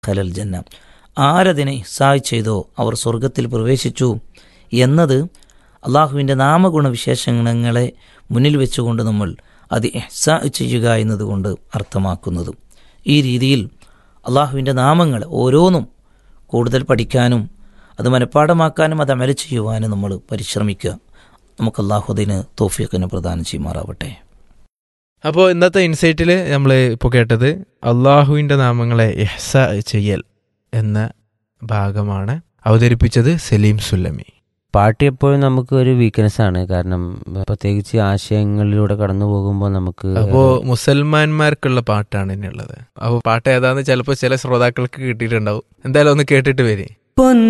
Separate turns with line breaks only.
ഖലൽ ജന്ന ആരതിനെ ഇഹ്സായ് ചെയ്തോ അവർ സ്വർഗത്തിൽ പ്രവേശിച്ചു എന്നത് അള്ളാഹുവിൻ്റെ നാമഗുണവിശേഷണങ്ങളെ മുന്നിൽ വെച്ചുകൊണ്ട് നമ്മൾ അത് ഇഹ്സാ ചെയ്യുക എന്നതുകൊണ്ട് അർത്ഥമാക്കുന്നതും ഈ രീതിയിൽ അള്ളാഹുവിൻ്റെ നാമങ്ങൾ ഓരോന്നും കൂടുതൽ പഠിക്കാനും അത് മനഃപ്പാടമാക്കാനും അത് അമല ചെയ്യുവാനും നമ്മൾ പരിശ്രമിക്കുക നമുക്ക് അള്ളാഹു അതിന് തോഫിയക്കിന് പ്രദാനം ചെയ്യുമാറാവട്ടെ
അപ്പോൾ ഇന്നത്തെ ഇൻസൈറ്റിൽ നമ്മൾ ഇപ്പോൾ കേട്ടത് അള്ളാഹുവിൻ്റെ നാമങ്ങളെ എഹ്സ ചെയ്യൽ എന്ന ഭാഗമാണ് അവതരിപ്പിച്ചത് സലീം സുല്ലമി
പാട്ട് എപ്പോഴും നമുക്ക് ഒരു വീക്ക്നെസ് ആണ് കാരണം പ്രത്യേകിച്ച് ആശയങ്ങളിലൂടെ കടന്നു പോകുമ്പോൾ നമുക്ക്
അപ്പോൾ മുസൽമാന്മാർക്കുള്ള പാട്ടാണ് ഇനിയുള്ളത് അപ്പോൾ പാട്ട് ഏതാന്ന് ചിലപ്പോൾ ചില ശ്രോതാക്കൾക്ക് കിട്ടിയിട്ടുണ്ടാവും എന്തായാലും ഒന്ന് കേട്ടിട്ട് വരെ
പൊൻ